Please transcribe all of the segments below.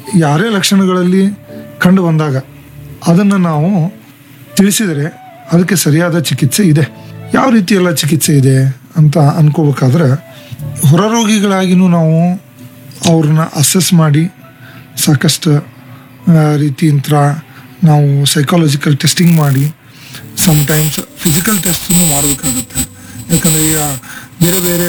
ಯಾರೇ ಲಕ್ಷಣಗಳಲ್ಲಿ ಕಂಡು ಬಂದಾಗ ಅದನ್ನು ನಾವು ತಿಳಿಸಿದರೆ ಅದಕ್ಕೆ ಸರಿಯಾದ ಚಿಕಿತ್ಸೆ ಇದೆ ಯಾವ ರೀತಿ ಎಲ್ಲ ಚಿಕಿತ್ಸೆ ಇದೆ ಅಂತ ಅನ್ಕೋಬೇಕಾದ್ರೆ ಹೊರರೋಗಿಗಳಾಗಿನೂ ನಾವು ಅವ್ರನ್ನ ಅಸೆಸ್ ಮಾಡಿ ಸಾಕಷ್ಟು ಆ, ರೀತಿಯಂತ್ರ ನಾವು ಸೈಕಾಲಜಿಕಲ್ ಟೆಸ್ಟಿಂಗ್ ಮಾಡಿ ಸಮ್ಟೈಮ್ಸ್ ಫಿಸಿಕಲ್ ಟೆಸ್ಟ್ನು ಮಾಡಬೇಕಾಗುತ್ತೆ ಯಾಕಂದರೆ ಈಗ ಬೇರೆ ಬೇರೆ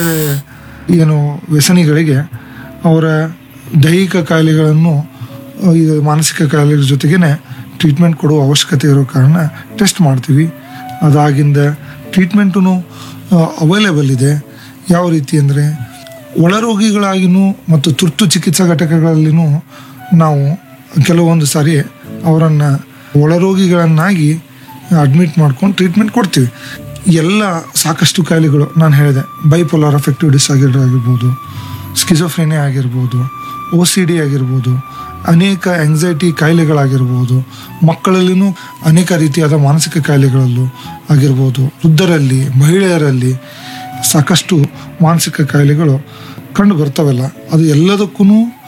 ಏನು ವ್ಯಸನಿಗಳಿಗೆ ಅವರ ದೈಹಿಕ ಕಾಯಿಲೆಗಳನ್ನು ಆ, ಈಗ ಮಾನಸಿಕ ಕಾಯಿಲೆಗಳ ಜೊತೆಗೇ ಟ್ರೀಟ್ಮೆಂಟ್ ಕೊಡುವ ಅವಶ್ಯಕತೆ ಇರೋ ಕಾರಣ ಟೆಸ್ಟ್ ಮಾಡ್ತೀವಿ ಅದಾಗಿಂದ ಟ್ರೀಟ್ಮೆಂಟು ಅವೈಲೇಬಲ್ ಇದೆ ಯಾವ ರೀತಿ ಅಂದರೆ ಒಳರೋಗಿಗಳಾಗಿನೂ ಮತ್ತು ತುರ್ತು ಚಿಕಿತ್ಸಾ ಘಟಕಗಳಲ್ಲಿನೂ ನಾವು ಕೆಲವೊಂದು ಸಾರಿ ಅವರನ್ನು ಒಳರೋಗಿಗಳನ್ನಾಗಿ ಅಡ್ಮಿಟ್ ಮಾಡ್ಕೊಂಡು ಟ್ರೀಟ್ಮೆಂಟ್ ಕೊಡ್ತೀವಿ ಎಲ್ಲ ಸಾಕಷ್ಟು ಕಾಯಿಲೆಗಳು ನಾನು ಹೇಳಿದೆ ಬೈಪೋಲಾರ್ ಅಫೆಕ್ಟಿವ್ ಡಿಸಾರ್ಡರ್ ಆಗಿರ್ಬೋದು ಸ್ಕಿಜೋಫ್ರೇನಿಯಾ ಆಗಿರ್ಬೋದು ಓ ಸಿ ಡಿ ಆಗಿರ್ಬೋದು ಅನೇಕ ಆಂಗ್ಸೈಟಿ ಕಾಯಿಲೆಗಳಾಗಿರ್ಬೋದು ಮಕ್ಕಳಲ್ಲಿನೂ ಅನೇಕ ರೀತಿಯಾದ ಮಾನಸಿಕ ಕಾಯಿಲೆಗಳಲ್ಲೂ ಆಗಿರ್ಬೋದು ವೃದ್ಧರಲ್ಲಿ ಮಹಿಳೆಯರಲ್ಲಿ ಸಾಕಷ್ಟು ಮಾನಸಿಕ ಕಾಯಿಲೆಗಳು ಕಂಡು ಬರ್ತವಲ್ಲ ಅದು ಎಲ್ಲದಕ್ಕೂ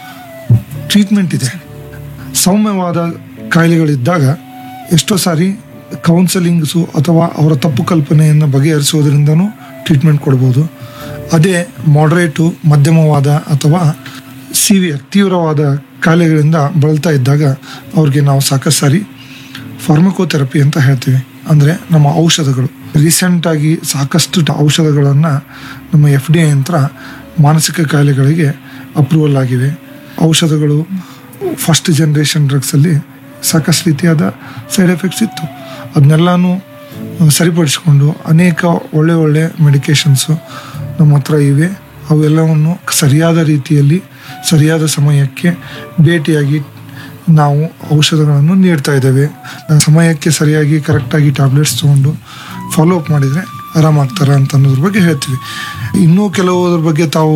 ಟ್ರೀಟ್ಮೆಂಟ್ ಇದೆ ಸೌಮ್ಯವಾದ ಕಾಯಿಲೆಗಳಿದ್ದಾಗ ಎಷ್ಟೋ ಸಾರಿ ಕೌನ್ಸಲಿಂಗ್ಸು ಅಥವಾ ಅವರ ತಪ್ಪು ಕಲ್ಪನೆಯನ್ನು ಬಗೆಹರಿಸೋದ್ರಿಂದನೂ ಟ್ರೀಟ್ಮೆಂಟ್ ಕೊಡ್ಬೋದು ಅದೇ ಮಾಡ್ರೇಟು ಮಧ್ಯಮವಾದ ಅಥವಾ ಸಿವಿಯರ್ ತೀವ್ರವಾದ ಕಾಯಿಲೆಗಳಿಂದ ಬಳಲ್ತಾ ಇದ್ದಾಗ ಅವ್ರಿಗೆ ನಾವು ಸಾಕಷ್ಟು ಸಾರಿ ಫಾರ್ಮಕೋಥೆರಪಿ ಅಂತ ಹೇಳ್ತೀವಿ ಅಂದರೆ ನಮ್ಮ ಔಷಧಗಳು ರೀಸೆಂಟಾಗಿ ಸಾಕಷ್ಟು ಔಷಧಗಳನ್ನು ನಮ್ಮ ಎಫ್ ಡಿ ಐ ಯಂತ್ರ ಮಾನಸಿಕ ಕಾಯಿಲೆಗಳಿಗೆ ಅಪ್ರೂವಲ್ ಆಗಿವೆ ಔಷಧಗಳು ಫಸ್ಟ್ ಜನ್ರೇಷನ್ ಡ್ರಗ್ಸಲ್ಲಿ ಸಾಕಷ್ಟು ರೀತಿಯಾದ ಸೈಡ್ ಎಫೆಕ್ಟ್ಸ್ ಇತ್ತು ಅದನ್ನೆಲ್ಲನೂ ಸರಿಪಡಿಸ್ಕೊಂಡು ಅನೇಕ ಒಳ್ಳೆ ಒಳ್ಳೆ ಮೆಡಿಕೇಶನ್ಸು ನಮ್ಮ ಹತ್ರ ಇವೆ ಅವೆಲ್ಲವನ್ನು ಸರಿಯಾದ ರೀತಿಯಲ್ಲಿ ಸರಿಯಾದ ಸಮಯಕ್ಕೆ ಭೇಟಿಯಾಗಿ ನಾವು ಔಷಧಗಳನ್ನು ನೀಡ್ತಾ ಇದ್ದೇವೆ ಸಮಯಕ್ಕೆ ಸರಿಯಾಗಿ ಕರೆಕ್ಟಾಗಿ ಟ್ಯಾಬ್ಲೆಟ್ಸ್ ತೊಗೊಂಡು ಫಾಲೋ ಅಪ್ ಮಾಡಿದರೆ ಆರಾಮಾಗ್ತಾರೆ ಅಂತ ಅನ್ನೋದ್ರ ಬಗ್ಗೆ ಹೇಳ್ತೀವಿ ಇನ್ನೂ ಕೆಲವುದ್ರ ಬಗ್ಗೆ ತಾವು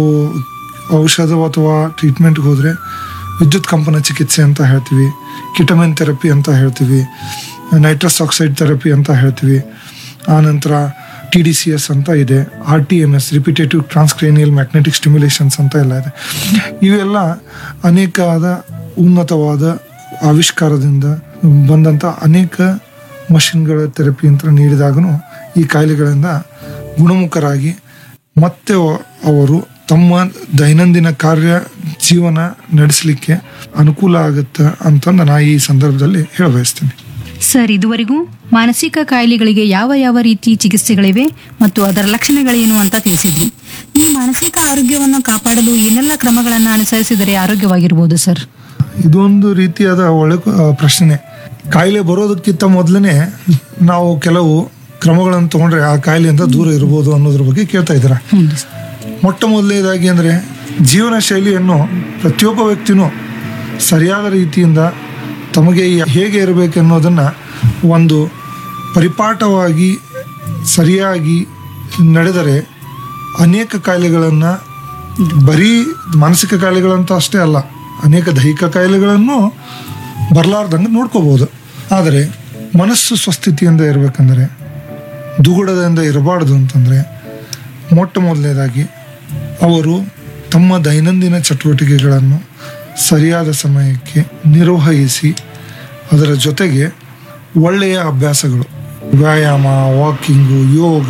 ಔಷಧ ಅಥವಾ ಟ್ರೀಟ್ಮೆಂಟ್ಗೆ ಹೋದರೆ ವಿದ್ಯುತ್ ಕಂಪನ ಚಿಕಿತ್ಸೆ ಅಂತ ಹೇಳ್ತೀವಿ ಕಿಟಮಿನ್ ಥೆರಪಿ ಅಂತ ಹೇಳ್ತೀವಿ ನೈಟ್ರಸ್ ಆಕ್ಸೈಡ್ ಥೆರಪಿ ಅಂತ ಹೇಳ್ತೀವಿ ಆನಂತರ ಟಿ ಡಿ ಸಿ ಎಸ್ ಅಂತ ಇದೆ R T M S repetitive transcranial magnetic stimulations ಅಂತ ಎಲ್ಲ ಇದೆ ಇವೆಲ್ಲ ಅನೇಕಾದ ಉನ್ನತವಾದ ಆವಿಷ್ಕಾರದಿಂದ ಬಂದಂಥ ಅನೇಕ ಮಷಿನ್ಗಳ ಥೆರಪಿ ಅಂತ ನೀಡಿದಾಗೂ ಈ ಕಾಯಿಲೆಗಳಿಂದ ಗುಣಮುಖರಾಗಿ ಮತ್ತೆ ಅವ- ಅವರು ತಮ್ಮ ದೈನಂದಿನ ಕಾರ್ಯ ಜೀವನ ನಡೆಸಲಿಕ್ಕೆ ಅನುಕೂಲ ಆಗುತ್ತೆ ಅಂತಂದು ನಾ ಈ ಸಂದರ್ಭದಲ್ಲಿ ಹೇಳ ಬಯಸ್ತೀನಿ ಸರ್ ಇದುವರೆಗೂ ಮಾನಸಿಕ ಕಾಯಿಲೆಗಳಿಗೆ ಯಾವ ಯಾವ ರೀತಿ ಚಿಕಿತ್ಸೆಗಳಿವೆ ಮತ್ತು ಅದರ ಲಕ್ಷಣಗಳೇನು ಅಂತ ತಿಳಿಸಿದ್ರಿ ಈ ಮಾನಸಿಕ ಆರೋಗ್ಯವನ್ನು ಕಾಪಾಡಲು ಏನೆಲ್ಲ ಕ್ರಮಗಳನ್ನು ಅನುಸರಿಸಿದರೆ ಆರೋಗ್ಯವಾಗಿರ್ಬೋದು ಸರ್ ಇದೊಂದು ರೀತಿಯಾದ ಒಳ್ಳೆ ಕ- ಆ, ಪ್ರಶ್ನೆ ಕಾಯಿಲೆ ಬರೋದಕ್ಕಿಂತ ಮೊದಲನೇ ನಾವು ಕೆಲವು ಕ್ರಮಗಳನ್ನು ತಗೊಂಡ್ರೆ ಆ ಕಾಯಿಲೆಯಿಂದ ದೂರ ಇರ್ಬೋದು ಅನ್ನೋದ್ರ ಬಗ್ಗೆ ಕೇಳ್ತಾ ಇದ್ದೀರಾ ಹ್ಞೂ ಸರ್ ಮೊಟ್ಟ ಮೊದಲನೇದಾಗಿ ಅಂದರೆ ಜೀವನ ಶೈಲಿಯನ್ನು ಪ್ರತಿಯೊಬ್ಬ ವ್ಯಕ್ತಿನೂ ಸರಿಯಾದ ರೀತಿಯಿಂದ ತಮಗೆ ಯ- ಹೇಗೆ ಇರಬೇಕೆನ್ನೋದನ್ನು ಒಂದು ಪರಿಪಾಠವಾಗಿ ಸರಿಯಾಗಿ ನಡೆದರೆ ಅನೇಕ ಕಾಯಿಲೆಗಳನ್ನು ಬರೀ ಮಾನಸಿಕ ಕಾಯಿಲೆಗಳಂತ ಅಷ್ಟೇ ಅಲ್ಲ ಅನೇಕ ದೈಹಿಕ ಕಾಯಿಲೆಗಳನ್ನು ಬರಲಾರ್ದಂಗೆ ನೋಡ್ಕೋಬೋದು ಆದರೆ ಮನಸ್ಸು ಸ್ವಸ್ಥಿತಿಯಿಂದ ಇರಬೇಕಂದ್ರೆ ದುಗುಡದಿಂದ ಇರಬಾರ್ದು ಅಂತಂದರೆ ಮೊಟ್ಟ ಮೊದಲನೇದಾಗಿ ಅವರು ತಮ್ಮ ದೈನಂದಿನ ಚಟುವಟಿಕೆಗಳನ್ನು ಸರಿಯಾದ ಸಮಯಕ್ಕೆ ನಿರ್ವಹಿಸಿ ಅದರ ಜೊತೆಗೆ ಒಳ್ಳೆಯ ಅಭ್ಯಾಸಗಳು ವ್ಯಾಯಾಮ ವಾಕಿಂಗು ಯೋಗ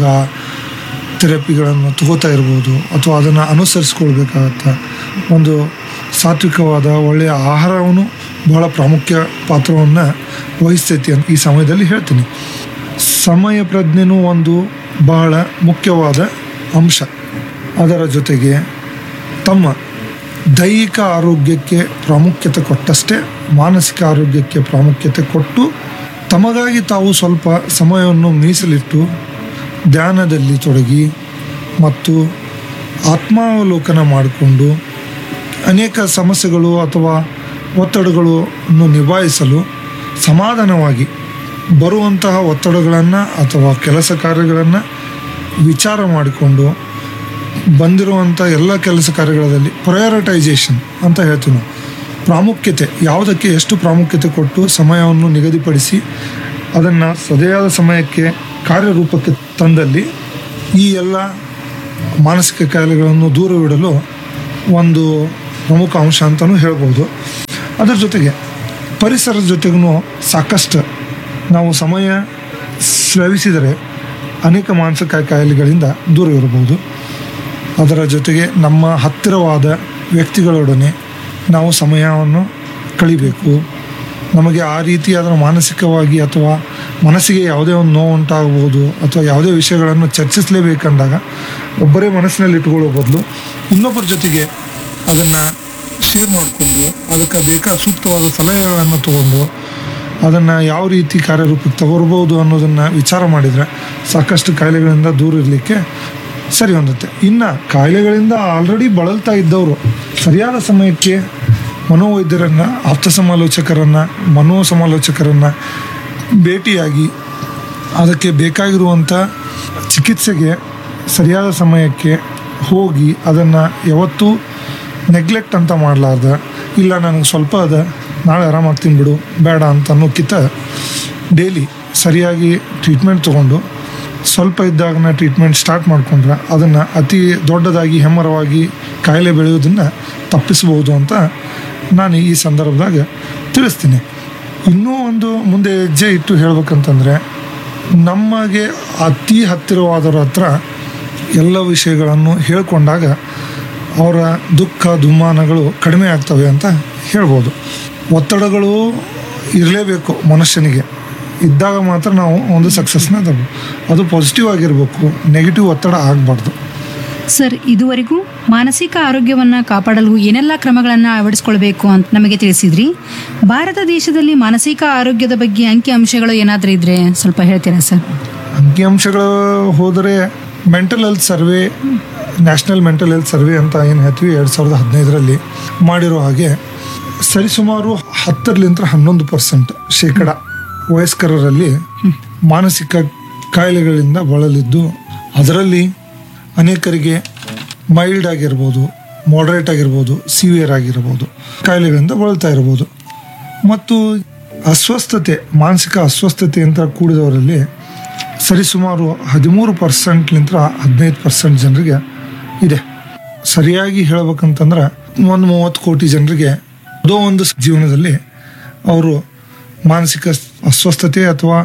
ಥೆರಪಿಗಳನ್ನು ತಗೋತಾ ಇರ್ಬೋದು ಅಥವಾ ಅದನ್ನು ಅನುಸರಿಸ್ಕೊಳ್ಬೇಕಾಗತ್ತೆ ಒಂದು ಸಾತ್ವಿಕವಾದ ಒಳ್ಳೆಯ ಆಹಾರವನ್ನು ಬಹಳ ಪ್ರಾಮುಖ್ಯ ಪಾತ್ರವನ್ನು ವಹಿಸ್ತೈತಿ ಅಂತ ಈ ಸಮಯದಲ್ಲಿ ಹೇಳ್ತೀನಿ ಸಮಯ ಪ್ರಜ್ಞೆನೂ ಒಂದು ಬಹಳ ಮುಖ್ಯವಾದ ಅಂಶ ಅದರ ಜೊತೆಗೆ ತಮ್ಮ ದೈಹಿಕ ಆರೋಗ್ಯಕ್ಕೆ ಪ್ರಾಮುಖ್ಯತೆ ಕೊಟ್ಟಷ್ಟೇ ಮಾನಸಿಕ ಆರೋಗ್ಯಕ್ಕೆ ಪ್ರಾಮುಖ್ಯತೆ ಕೊಟ್ಟು ತಮಗಾಗಿ ತಾವು ಸ್ವಲ್ಪ ಸಮಯವನ್ನು ಮೀಸಲಿಟ್ಟು ಧ್ಯಾನದಲ್ಲಿ ತೊಡಗಿ ಮತ್ತು ಆತ್ಮಾವಲೋಕನ ಮಾಡಿಕೊಂಡು ಅನೇಕ ಸಮಸ್ಯೆಗಳು ಅಥವಾ ಒತ್ತಡಗಳನ್ನು ನಿಭಾಯಿಸಲು ಸಮಾಧಾನವಾಗಿ ಬರುವಂತಹ ಒತ್ತಡಗಳನ್ನು ಅಥವಾ ಕೆಲಸ ಕಾರ್ಯಗಳನ್ನು ವಿಚಾರ ಮಾಡಿಕೊಂಡು ಬಂದಿರುವಂಥ ಎಲ್ಲ ಕೆಲಸ ಕಾರ್ಯಗಳಲ್ಲಿ ಪ್ರಯಾರಿಟೈಸೇಷನ್ ಅಂತ ಹೇಳ್ತೀವಿ ನಾವು ಪ್ರಾಮುಖ್ಯತೆ ಯಾವುದಕ್ಕೆ ಎಷ್ಟು ಪ್ರಾಮುಖ್ಯತೆ ಕೊಟ್ಟು ಸಮಯವನ್ನು ನಿಗದಿಪಡಿಸಿ ಅದನ್ನು ಸರಿಯಾದ ಸಮಯಕ್ಕೆ ಕಾರ್ಯರೂಪಕ್ಕೆ ತಂದಲ್ಲಿ ಈ ಎಲ್ಲ ಮಾನಸಿಕ ಕಾಯಿಲೆಗಳನ್ನು ದೂರವಿಡಲು ಒಂದು ಪ್ರಮುಖ ಅಂಶ ಅಂತಲೂ ಹೇಳ್ಬೋದು ಅದರ ಜೊತೆಗೆ ಪರಿಸರದ ಜೊತೆಗೂ ಸಾಕಷ್ಟು ನಾವು ಸಮಯ ಸ್ರವಿಸಿದರೆ ಅನೇಕ ಮಾನಸಿಕ ಕಾಯಿಲೆಗಳಿಂದ ದೂರ ಇರಬಹುದು ಅದರ ಜೊತೆಗೆ ನಮ್ಮ ಹತ್ತಿರವಾದ ವ್ಯಕ್ತಿಗಳೊಡನೆ ನಾವು ಸಮಯವನ್ನು ಕಳಿಬೇಕು ನಮಗೆ ಆ ರೀತಿಯಾದ ಮಾನಸಿಕವಾಗಿ ಅಥವಾ ಮನಸ್ಸಿಗೆ ಯಾವುದೇ ಒಂದು ನೋವು ಉಂಟಾಗಬಹುದು ಅಥವಾ ಯಾವುದೇ ವಿಷಯಗಳನ್ನು ಚರ್ಚಿಸಲೇಬೇಕಂದಾಗ ಒಬ್ಬರೇ ಮನಸ್ಸಿನಲ್ಲಿ ಇಟ್ಕೊಳ್ಳೋ ಬದಲು ಇನ್ನೊಬ್ಬರ ಜೊತೆಗೆ ಅದನ್ನು ಶೇರ್ ಮಾಡಿಕೊಂಡು ಅದಕ್ಕೆ ಬೇಕಾದ ಸೂಕ್ತವಾದ ಸಲಹೆಗಳನ್ನು ತಗೊಂಡು ಅದನ್ನು ಯಾವ ರೀತಿ ಕಾರ್ಯರೂಪಕ್ಕೆ ತಗೊಳ್ಬೋದು ಅನ್ನೋದನ್ನು ವಿಚಾರ ಮಾಡಿದರೆ ಸಾಕಷ್ಟು ಕಾಯಿಲೆಗಳಿಂದ ದೂರ ಇರಲಿಕ್ಕೆ ಸರಿ ಹೊಂದುತ್ತೆ ಇನ್ನು ಕಾಯಿಲೆಗಳಿಂದ ಆಲ್ರೆಡಿ ಬಳಲ್ತಾ ಇದ್ದವರು ಸರಿಯಾದ ಸಮಯಕ್ಕೆ ಮನೋವೈದ್ಯರನ್ನು ಆಪ್ತ ಸಮಾಲೋಚಕರನ್ನು ಮನೋ ಸಮಾಲೋಚಕರನ್ನು ಭೇಟಿಯಾಗಿ ಅದಕ್ಕೆ ಬೇಕಾಗಿರುವಂಥ ಚಿಕಿತ್ಸೆಗೆ ಸರಿಯಾದ ಸಮಯಕ್ಕೆ ಹೋಗಿ ಅದನ್ನು ಯಾವತ್ತೂ ನೆಗ್ಲೆಕ್ಟ್ ಅಂತ ಮಾಡಲಾರ್ದ ಇಲ್ಲ ನನಗೆ ಸ್ವಲ್ಪ ಅದ ನಾಳೆ ಆರಾಮಾಗ್ತೀನಿ ಬಿಡು ಬೇಡ ಅಂತ ಅನ್ನೋಕ್ಕಿಂತ ಡೈಲಿ ಸರಿಯಾಗಿ ಟ್ರೀಟ್ಮೆಂಟ್ ತೊಗೊಂಡು ಸ್ವಲ್ಪ ಇದ್ದಾಗನ ಟ್ರೀಟ್ಮೆಂಟ್ ಸ್ಟಾರ್ಟ್ ಮಾಡಿಕೊಂಡ್ರೆ ಅದನ್ನು ಅತಿ ದೊಡ್ಡದಾಗಿ ಹೆಮ್ಮರವಾಗಿ ಕಾಯಿಲೆ ಬೆಳೆಯೋದನ್ನು ತಪ್ಪಿಸ್ಬೋದು ಅಂತ ನಾನು ಈ ಸಂದರ್ಭದಾಗ ತಿಳಿಸ್ತೀನಿ ಇನ್ನೂ ಒಂದು ಮುಂದೆ ಹೆಜ್ಜೆ ಇಟ್ಟು ಹೇಳ್ಬೇಕಂತಂದರೆ ನಮಗೆ ಅತಿ ಹತ್ತಿರವಾದವ್ರ ಹತ್ರ ಎಲ್ಲ ವಿಷಯಗಳನ್ನು ಹೇಳ್ಕೊಂಡಾಗ ಅವರ ದುಃಖ ದುಮ್ಮಾನಗಳು ಕಡಿಮೆ ಆಗ್ತವೆ ಅಂತ ಹೇಳ್ಬೋದು ಒತ್ತಡಗಳು ಇರಲೇಬೇಕು ಮನುಷ್ಯನಿಗೆ ಇದ್ದಾಗ ಮಾತ್ರ ನಾವು ಒಂದು ಸಕ್ಸಸ್ನ ತಗೋ ಅದು ಪಾಸಿಟಿವ್ ಆಗಿರಬೇಕು ನೆಗೆಟಿವ್ ಒತ್ತಡ ಆಗಬಾರ್ದು ಸರ್ ಇದುವರೆಗೂ ಮಾನಸಿಕ ಆರೋಗ್ಯವನ್ನು ಕಾಪಾಡಲು ಏನೆಲ್ಲ ಕ್ರಮಗಳನ್ನು ಅಳವಡಿಸ್ಕೊಳ್ಬೇಕು ಅಂತ ನಮಗೆ ತಿಳಿಸಿದ್ರಿ ಭಾರತ ದೇಶದಲ್ಲಿ ಮಾನಸಿಕ ಆರೋಗ್ಯದ ಬಗ್ಗೆ ಅಂಕಿ ಅಂಶಗಳು ಏನಾದರೂ ಇದ್ರೆ ಸ್ವಲ್ಪ ಹೇಳ್ತೀರಾ ಸರ್ ಅಂಕಿಅಂಶಗಳು ಹೋದರೆ mental health survey national mental health survey ಅಂತ ಏನು ಹೇಳ್ತೀವಿ ಎರಡು ಸಾವಿರದ ಹದಿನೈದರಲ್ಲಿ ಮಾಡಿರೋ ಹಾಗೆ ಸರಿಸುಮಾರು ಹತ್ತರಲಿಂದ ಹನ್ನೊಂದು ಪರ್ಸೆಂಟ್ ಶೇಕಡ ವಯಸ್ಕರರಲ್ಲಿ ಮಾನಸಿಕ ಕಾಯಿಲೆಗಳಿಂದ ಬಳಲಿದ್ದು ಅದರಲ್ಲಿ ಅನೇಕರಿಗೆ ಮೈಲ್ಡ್ ಆಗಿರ್ಬೋದು ಮಾಡ್ರೇಟ್ ಆಗಿರ್ಬೋದು ಸಿವಿಯರ್ ಆಗಿರ್ಬೋದು ಕಾಯಿಲೆಗಳಿಂದ ಬಳಲ್ತಾ ಇರ್ಬೋದು ಮತ್ತು ಅಸ್ವಸ್ಥತೆ ಮಾನಸಿಕ ಅಸ್ವಸ್ಥತೆ ಅಂತ ಕೂಡಿದವರಲ್ಲಿ ಸರಿಸುಮಾರು ಹದಿಮೂರು ಪರ್ಸೆಂಟ್ಲಿಂದ ಹದಿನೈದು ಪರ್ಸೆಂಟ್ ಜನರಿಗೆ ಇದೆ ಸರಿಯಾಗಿ ಹೇಳ್ಬೇಕಂತಂದ್ರೆ ಒಂದು ಮೂವತ್ತು ಕೋಟಿ ಜನರಿಗೆ ಯಾವುದೋ ಒಂದು ಜೀವನದಲ್ಲಿ ಅವರು ಮಾನಸಿಕ ಅಸ್ವಸ್ಥತೆ ಅಥವಾ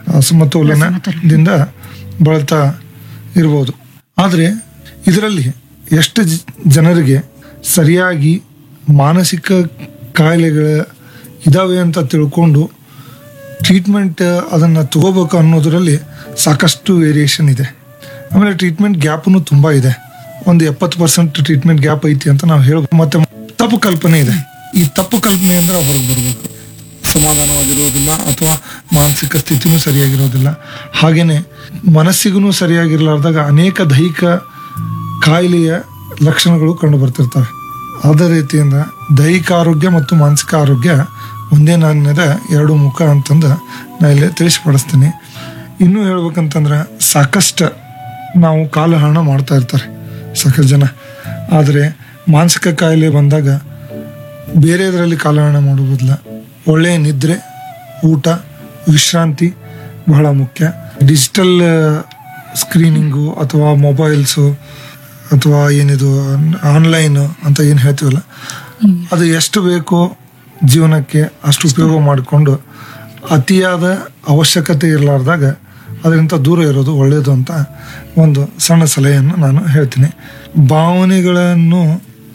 ಅಸಮತೋಲನದಿಂದ ಬಳಲ್ತಾ ಇರ್ಬೋದು ಆದರೆ ಇದರಲ್ಲಿ ಎಷ್ಟು ಜ- ಜನರಿಗೆ ಸರಿಯಾಗಿ ಮಾನಸಿಕ ಕಾಯಿಲೆಗಳ ಇದಾವೆ ಅಂತ ತಿಳ್ಕೊಂಡು ಟ್ರೀಟ್ಮೆಂಟ್ ಅದನ್ನು ತಗೋಬೇಕು ಅನ್ನೋದರಲ್ಲಿ ಸಾಕಷ್ಟು ವೇರಿಯೇಷನ್ ಇದೆ ಆಮೇಲೆ ಟ್ರೀಟ್ಮೆಂಟ್ ಗ್ಯಾಪನು ತುಂಬ ಇದೆ ಒಂದು ಎಪ್ಪತ್ತು ಪರ್ಸೆಂಟ್ ಟ್ರೀಟ್ಮೆಂಟ್ ಗ್ಯಾಪ್ ಐತಿ ಅಂತ ನಾವು ಹೇಳ್ಬೋದು ಮತ್ತೆ ತಪ್ಪು ಕಲ್ಪನೆ ಇದೆ ಈ ತಪ್ಪು ಕಲ್ಪನೆಯಿಂದ ನಾವು ಹೊರಗೆ ಬರಬೇಕು ಸಮಾಧಾನವಾಗಿರೋದಿಲ್ಲ ಅಥವಾ ಮಾನಸಿಕ ಸ್ಥಿತಿನೂ ಸರಿಯಾಗಿರೋದಿಲ್ಲ ಹಾಗೆಯೇ ಮನಸ್ಸಿಗೂ ಸರಿಯಾಗಿರಲಾರ್ದಾಗ ಅನೇಕ ದೈಹಿಕ ಕಾಯಿಲೆಯ ಲಕ್ಷಣಗಳು ಕಂಡು ಬರ್ತಿರ್ತವೆ ಅದೇ ರೀತಿಯಿಂದ ದೈಹಿಕ ಆರೋಗ್ಯ ಮತ್ತು ಮಾನಸಿಕ ಆರೋಗ್ಯ ಒಂದೇ ನಾಣ್ಯದ ಎರಡು ಮುಖ ಅಂತಂದು ನಾ ಇಲ್ಲಿ ತಿಳಿಸ್ಪಡಿಸ್ತೀನಿ ಇನ್ನೂ ಹೇಳ್ಬೇಕಂತಂದ್ರೆ ಸಾಕಷ್ಟು ನಾವು ಕಾಲಹರಣ ಮಾಡ್ತಾ ಇರ್ತಾರೆ ಸಾಕಷ್ಟು ಜನ ಆದರೆ ಮಾನಸಿಕ ಕಾಯಿಲೆ ಬಂದಾಗ ಬೇರೆದರಲ್ಲಿ ಕಾಲಹರಣ ಮಾಡೋದಿಲ್ಲ ಒಳ್ಳೆಯ ನಿದ್ರೆ ಊಟ ವಿಶ್ರಾಂತಿ ಬಹಳ ಮುಖ್ಯ ಡಿಜಿಟಲ್ ಸ್ಕ್ರೀನಿಂಗು ಅಥವಾ ಮೊಬೈಲ್ಸು ಅಥವಾ ಏನಿದು ಆನ್ಲೈನ್ ಅಂತ ಏನು ಹೇಳ್ತೀವಲ್ಲ ಅದು ಎಷ್ಟು ಬೇಕೋ ಜೀವನಕ್ಕೆ ಅಷ್ಟು ಉಪಯೋಗ ಮಾಡಿಕೊಂಡು ಅತಿಯಾದ ಅವಶ್ಯಕತೆ ಇರಲಾರ್ದಾಗ ಅದರಿಂದ ದೂರ ಇರೋದು ಒಳ್ಳೆಯದು ಅಂತ ಒಂದು ಸಣ್ಣ ಸಲಹೆಯನ್ನು ನಾನು ಹೇಳ್ತೀನಿ ಭಾವನೆಗಳನ್ನು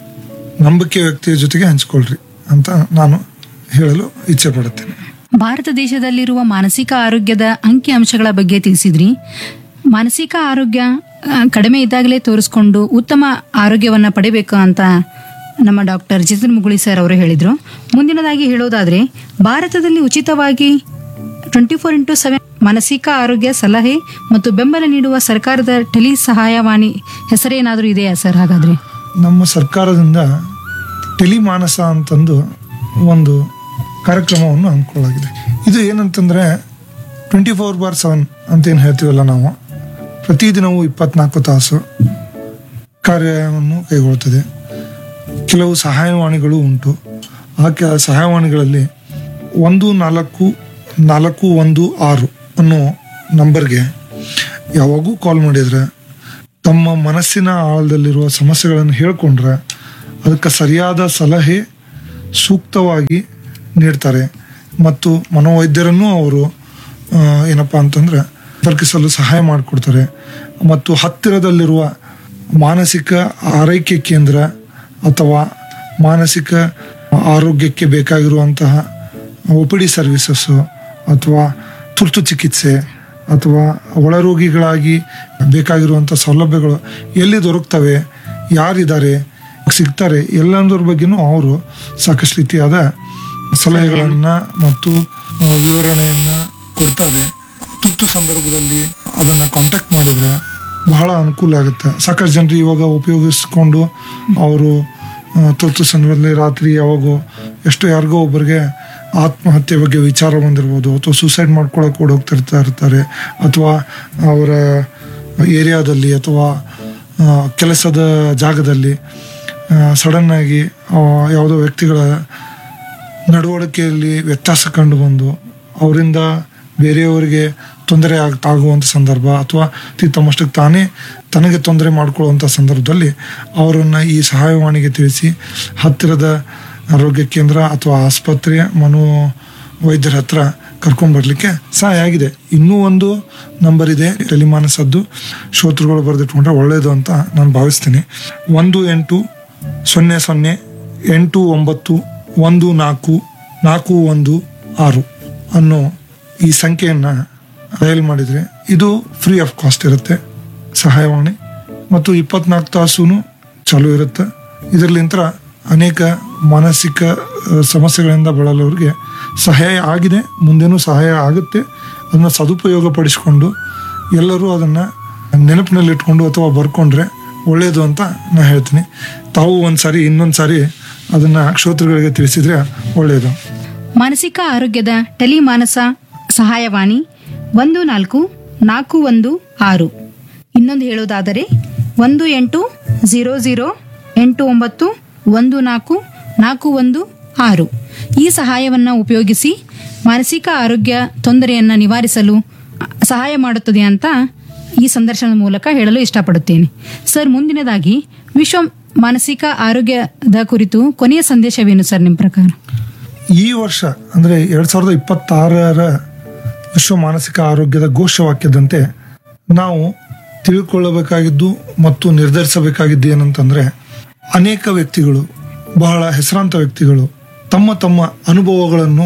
ನಂಬಿಕೆ ವ್ಯಕ್ತಿಯ ಜೊತೆಗೆ ಹಂಚ್ಕೊಳ್ರಿ ಅಂತ ನಾನು ಹೇಳಲು ಇಚ್ಛೆ ಪಡುತ್ತೇನೆ ಭಾರತ ದೇಶದಲ್ಲಿರುವ ಮಾನಸಿಕ ಆರೋಗ್ಯದ ಅಂಕಿ ಅಂಶಗಳ ಬಗ್ಗೆ ತಿಳಿಸಿದ್ರಿ ಮಾನಸಿಕ ಆರೋಗ್ಯ ಆ, ಕಡಿಮೆ ಇದ್ದಾಗಲೇ ತೋರಿಸ್ಕೊಂಡು ಉತ್ತಮ ಆರೋಗ್ಯವನ್ನು ಪಡಿಬೇಕು ಅಂತ ನಮ್ಮ ಡಾಕ್ಟರ್ ಜಿತನ್ ಮುಗುಳಿ ಸರ್ ಅವರು ಹೇಳಿದರು ಮುಂದಿನದಾಗಿ ಹೇಳೋದಾದರೆ ಭಾರತದಲ್ಲಿ ಉಚಿತವಾಗಿ ಟ್ವೆಂಟಿ ಫೋರ್ ಇಂಟು ಸೆವೆನ್ ಮಾನಸಿಕ ಆರೋಗ್ಯ ಸಲಹೆ ಮತ್ತು ಬೆಂಬಲ ನೀಡುವ ಸರ್ಕಾರದ ಟೆಲಿ ಸಹಾಯವಾಣಿ ಹೆಸರೇನಾದರೂ ಇದೆಯಾ ಸರ್ ಹಾಗಾದರೆ ನಮ್ಮ ಸರ್ಕಾರದಿಂದ ಟೆಲಿಮಾನಸ ಅಂತಂದು ಒಂದು ಕಾರ್ಯಕ್ರಮವನ್ನು ಹಮ್ಮಿಕೊಳ್ಳಲಾಗಿದೆ ಇದು ಏನಂತಂದರೆ ಟ್ವೆಂಟಿ ಫೋರ್ ಬಾರ್ ಸೆವೆನ್ ಅಂತ ಏನು ಹೇಳ್ತೀವಲ್ಲ ನಾವು ಪ್ರತಿದಿನವೂ ಇಪ್ಪತ್ನಾಲ್ಕು ತಾಸು ಕಾರ್ಯವನ್ನು ಕೈಗೊಳ್ಳುತ್ತದೆ ಕೆಲವು ಸಹಾಯವಾಣಿಗಳು ಉಂಟು ಆ ಕೆ ಸಹಾಯವಾಣಿಗಳಲ್ಲಿ ಒಂದು ನಾಲ್ಕು ನಾಲ್ಕು ಒಂದು ಆರು ಅನ್ನೋ ನಂಬರ್ಗೆ ಯಾವಾಗೂ ಕಾಲ್ ಮಾಡಿದರೆ ತಮ್ಮ ಮನಸ್ಸಿನ ಆಳದಲ್ಲಿರುವ ಸಮಸ್ಯೆಗಳನ್ನು ಹೇಳ್ಕೊಂಡ್ರೆ ಅದಕ್ಕೆ ಸರಿಯಾದ ಸಲಹೆ ಸೂಕ್ತವಾಗಿ ನೀಡ್ತಾರೆ ಮತ್ತು ಮನೋವೈದ್ಯರನ್ನು ಅವರು ಆ, ಏನಪ್ಪ ಅಂತಂದ್ರೆ ಸಂಪರ್ಕಿಸಲು ಸಹಾಯ ಮಾಡಿಕೊಡ್ತಾರೆ ಮತ್ತು ಹತ್ತಿರದಲ್ಲಿರುವ ಮಾನಸಿಕ ಆರೈಕೆ ಕೇಂದ್ರ ಅಥವಾ ಮಾನಸಿಕ ಆರೋಗ್ಯಕ್ಕೆ ಬೇಕಾಗಿರುವಂತಹ ಒ ಪಿ ಡಿ ಸರ್ವಿಸಸ್ಸು ಅಥವಾ ತುರ್ತು ಚಿಕಿತ್ಸೆ ಅಥವಾ ಒಳರೋಗಿಗಳಾಗಿ ಬೇಕಾಗಿರುವಂಥ ಸೌಲಭ್ಯಗಳು ಎಲ್ಲಿ ದೊರಕ್ತವೆ ಯಾರಿದ್ದಾರೆ ಸಿಗ್ತಾರೆ ಎಲ್ಲಂದ್ರ ಬಗ್ಗೆನೂ ಅವರು ಸಾಕಷ್ಟು ರೀತಿಯಾದ ಸಲಹೆಗಳನ್ನು ಮತ್ತು ಆ, ವಿವರಣೆಯನ್ನ ಕೊಡ್ತಾರೆ ತುರ್ತು ಸಂದರ್ಭದಲ್ಲಿ ಅದನ್ನ ಕಾಂಟ್ಯಾಕ್ಟ್ ಮಾಡಿದ್ರೆ ಬಹಳ ಅನುಕೂಲ ಆಗುತ್ತೆ ಸಾಕಷ್ಟು ಜನರು ಇವಾಗ ಉಪಯೋಗಿಸ್ಕೊಂಡು ಅವರು ಆ, ತುರ್ತು ಸಂದರ್ಭದಲ್ಲಿ ರಾತ್ರಿ ಯಾವಾಗೋ ಎಷ್ಟೋ ಯಾರಿಗೋ ಒಬ್ಬರಿಗೆ ಆತ್ಮಹತ್ಯೆ ಬಗ್ಗೆ ವಿಚಾರ ಬಂದಿರ್ಬೋದು ಅಥವಾ ಸೂಸೈಡ್ ಮಾಡ್ಕೊಳಕ್ಕೆ ಓಡ್ ಹೋಗ್ತಿರ್ತಾ ಇರ್ತಾರೆ ಅಥವಾ ಅವರ ಏರಿಯಾದಲ್ಲಿ ಅಥವಾ ಆ, ಕೆಲಸದ ಜಾಗದಲ್ಲಿ ಸಡನ್ ಆಗಿ ಆ, ಯಾವುದೋ ವ್ಯಕ್ತಿಗಳ ನಡವಳಿಕೆಯಲ್ಲಿ ವ್ಯತ್ಯಾಸ ಕಂಡು ಬಂದು ಅವರಿಂದ ಬೇರೆಯವರಿಗೆ ತೊಂದರೆ ಆಗ್ ಆಗುವಂಥ ಸಂದರ್ಭ ಅಥವಾ ತಿ- ತಮ್ಮಷ್ಟಕ್ಕೆ ತಾನೇ ತನಗೆ ತೊಂದರೆ ಮಾಡಿಕೊಳ್ಳುವಂಥ ಸಂದರ್ಭದಲ್ಲಿ ಅವರನ್ನು ಈ ಸಹಾಯವಾಣಿಗೆ ತಿಳಿಸಿ ಹತ್ತಿರದ ಆರೋಗ್ಯ ಕೇಂದ್ರ ಅಥವಾ ಆಸ್ಪತ್ರೆಯ ಮನೋ ವೈದ್ಯರ ಹತ್ರ ಕರ್ಕೊಂಡ್ಬರ್ಲಿಕ್ಕೆ ಸಹಾಯ ಆಗಿದೆ ಇನ್ನೂ ಒಂದು ನಂಬರ್ ಇದೆ ಟೆಲಿಮಾನಸದ್ದು ಶ್ರೋತೃಗಳು ಬರೆದಿಟ್ಕೊಂಡ್ರೆ ಒಳ್ಳೆಯದು ಅಂತ ನಾನು ಭಾವಿಸ್ತೀನಿ ಒಂದು ಎಂಟು ಸೊನ್ನೆ ಸೊನ್ನೆ ಎಂಟು ಒಂಬತ್ತು ಒಂದು ನಾಲ್ಕು ನಾಲ್ಕು ಒಂದು ಆರು ಅನ್ನೋ ಈ ಸಂಖ್ಯೆಯನ್ನು ಡಯಲ್ ಮಾಡಿದರೆ ಇದು ಫ್ರೀ ಆಫ್ ಕಾಸ್ಟ್ ಇರುತ್ತೆ ಸಹಾಯವಾಣಿ ಮತ್ತು ಇಪ್ಪತ್ನಾಲ್ಕು ತಾಸು ಚಾಲೂ ಇರುತ್ತೆ ಇದರಲ್ಲಿಂತ ಅನೇಕ ಮಾನಸಿಕ ಆ, ಸಮಸ್ಯೆಗಳಿಂದ ಬಳಲೋರಿಗೆ ಸಹಾಯ ಆಗಿದೆ ಮುಂದೇನೂ ಸಹಾಯ ಆಗುತ್ತೆ ಅದನ್ನು ಸದುಪಯೋಗ ಪಡಿಸ್ಕೊಂಡು ಎಲ್ಲರೂ ಅದನ್ನು ನೆನಪಿನಲ್ಲಿ ಇಟ್ಕೊಂಡು ಅಥವಾ ಬರ್ಕೊಂಡ್ರೆ ಒಳ್ಳೆಯದು ಅಂತ ನಾನು ಹೇಳ್ತೀನಿ ತಾವು ಒಂದು ಸಾರಿ ಇನ್ನೊಂದು ಸಾರಿ ಅದನ್ನು ಶ್ರೋತೃಗಳಿಗೆ ತಿಳಿಸಿದ್ರೆ ಒಳ್ಳೆಯದು ಮಾನಸಿಕ ಆರೋಗ್ಯದ ಟೆಲಿಮಾನಸ ಸಹಾಯವಾಣಿ ಒಂದು ನಾಲ್ಕು ನಾಲ್ಕು ಒಂದು ಆರು ಇನ್ನೊಂದು ಹೇಳೋದಾದರೆ ಒಂದು ಎಂಟು ಝೀರೋ ಝೀರೋ ಎಂಟು ಒಂಬತ್ತು ಒಂದು ನಾಲ್ಕು ನಾಲ್ಕು ಒಂದು ಆರು ಈ ಸಹಾಯವನ್ನು ಉಪಯೋಗಿಸಿ ಮಾನಸಿಕ ಆರೋಗ್ಯ ತೊಂದರೆಯನ್ನು ನಿವಾರಿಸಲು ಸಹಾಯ ಮಾಡುತ್ತದೆ ಅಂತ ಈ ಸಂದರ್ಶನದ ಮೂಲಕ ಹೇಳಲು ಇಷ್ಟಪಡುತ್ತೇನೆ ಸರ್ ಮುಂದಿನದಾಗಿ ವಿಶ್ವ ಮಾನಸಿಕ ಆರೋಗ್ಯದ ಕುರಿತು ಕೊನೆಯ ಸಂದೇಶವೇನು ಸರ್ ನಿಮ್ಮ ಪ್ರಕಾರ ಈ ವರ್ಷ ಅಂದರೆ ಎರಡು ಸಾವಿರದ ಇಪ್ಪತ್ತಾರರ ವಿಶ್ವ ಮಾನಸಿಕ ಆರೋಗ್ಯದ ಘೋಷವಾಕ್ಯದಂತೆ ನಾವು ತಿಳ್ಕೊಳ್ಳಬೇಕಾಗಿದ್ದು ಮತ್ತು ನಿರ್ಧರಿಸಬೇಕಾಗಿದ್ದು ಏನಂತಂದರೆ ಅನೇಕ ವ್ಯಕ್ತಿಗಳು ಬಹಳ ಹೆಸರಾಂತ ವ್ಯಕ್ತಿಗಳು ತಮ್ಮ ತಮ್ಮ ಅನುಭವಗಳನ್ನು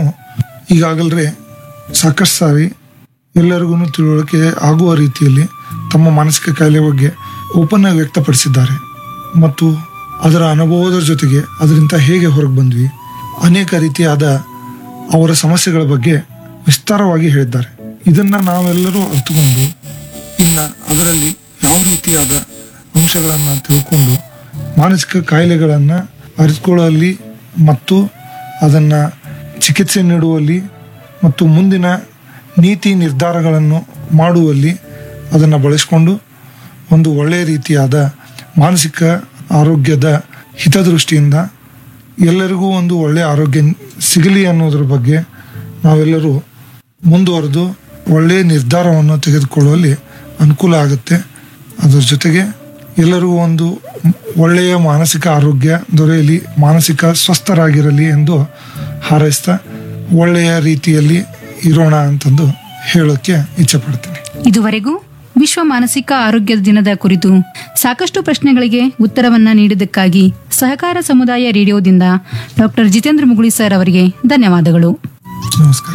ಈಗಾಗಲೇ ಸಾಕಷ್ಟು ಸಾರಿ ಎಲ್ಲರಿಗೂ ತಿಳುವಳಿಕೆ ಆಗುವ ರೀತಿಯಲ್ಲಿ ತಮ್ಮ ಮಾನಸಿಕ ಕಾಯಿಲೆ ಬಗ್ಗೆ ಓಪನ್ ಆಗಿ ವ್ಯಕ್ತಪಡಿಸಿದ್ದಾರೆ ಮತ್ತು ಅದರ ಅನುಭವದ ಜೊತೆಗೆ ಅದರಿಂದ ಹೇಗೆ ಹೊರಗೆ ಬಂದ್ವಿ ಅನೇಕ ರೀತಿಯಾದ ಅವರ ಸಮಸ್ಯೆಗಳ ಬಗ್ಗೆ ವಿಸ್ತಾರವಾಗಿ ಹೇಳಿದ್ದಾರೆ ಇದನ್ನ ನಾವೆಲ್ಲರೂ ಅರ್ಥಕೊಂಡು ಇನ್ನ ಅದರಲ್ಲಿ ಯಾವ ರೀತಿಯಾದ ಅಂಶಗಳನ್ನು ತಿಳ್ಕೊಂಡು ಮಾನಸಿಕ ಕಾಯಿಲೆಗಳನ್ನು ಅರಿತುಕೊಳ್ಳುವಲ್ಲಿ ಮತ್ತು ಅದನ್ನು ಚಿಕಿತ್ಸೆ ನೀಡುವಲ್ಲಿ ಮತ್ತು ಮುಂದಿನ ನೀತಿ ನಿರ್ಧಾರಗಳನ್ನು ಮಾಡುವಲ್ಲಿ ಅದನ್ನು ಬಳಸಿಕೊಂಡು ಒಂದು ಒಳ್ಳೆಯ ರೀತಿಯಾದ ಮಾನಸಿಕ ಆರೋಗ್ಯದ ಹಿತದೃಷ್ಟಿಯಿಂದ ಎಲ್ಲರಿಗೂ ಒಂದು ಒಳ್ಳೆಯ ಆರೋಗ್ಯ ಸಿಗಲಿ ಅನ್ನೋದ್ರ ಬಗ್ಗೆ ನಾವೆಲ್ಲರೂ ಮುಂದುವರೆದು ಒಳ್ಳೆಯ ನಿರ್ಧಾರವನ್ನು ತೆಗೆದುಕೊಳ್ಳುವಲ್ಲಿ ಅನುಕೂಲ ಆಗುತ್ತೆ ಅದರ ಜೊತೆಗೆ ಎಲ್ಲರಿಗೂ ಒಂದು ಒಳ್ಳೆಯ ಮಾನಸಿಕ ಆರೋಗ್ಯ ದೊರೆಯಲಿ ಮಾನಸಿಕ ಸ್ವಸ್ಥರಾಗಿರಲಿ ಎಂದು ಹಾರೈಸ್ತಾ ಒಳ್ಳೆಯ ರೀತಿಯಲ್ಲಿ ಇರೋಣ ಅಂತಂದು ಹೇಳೋಕ್ಕೆ ಇಚ್ಛೆ ಪಡ್ತೀನಿ ಇದುವರೆಗೂ ವಿಶ್ವ ಮಾನಸಿಕ ಆರೋಗ್ಯ ದಿನದ ಕುರಿತು ಸಾಕಷ್ಟು ಪ್ರಶ್ನೆಗಳಿಗೆ ಉತ್ತರವನ್ನ ನೀಡಿದ್ದಕ್ಕಾಗಿ ಸಹಕಾರ ಸಮುದಾಯ ರೇಡಿಯೋದಿಂದ ಡಾಕ್ಟರ್ ಜಿತೇಂದ್ರ ಮುಗುಳಿ ಸರ್ ಅವರಿಗೆ ಧನ್ಯವಾದಗಳು ನಮಸ್ಕಾರ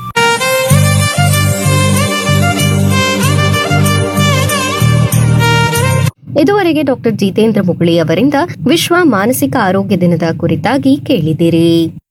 ಇದುವರೆಗೆ ಡಾಕ್ಟರ್ ಜಿತೇಂದ್ರ ಮುಗುಳಿ ಅವರಿಂದ ವಿಶ್ವ ಮಾನಸಿಕ ಆರೋಗ್ಯ ದಿನದ ಕುರಿತಾಗಿ ಕೇಳಿದಿರಿ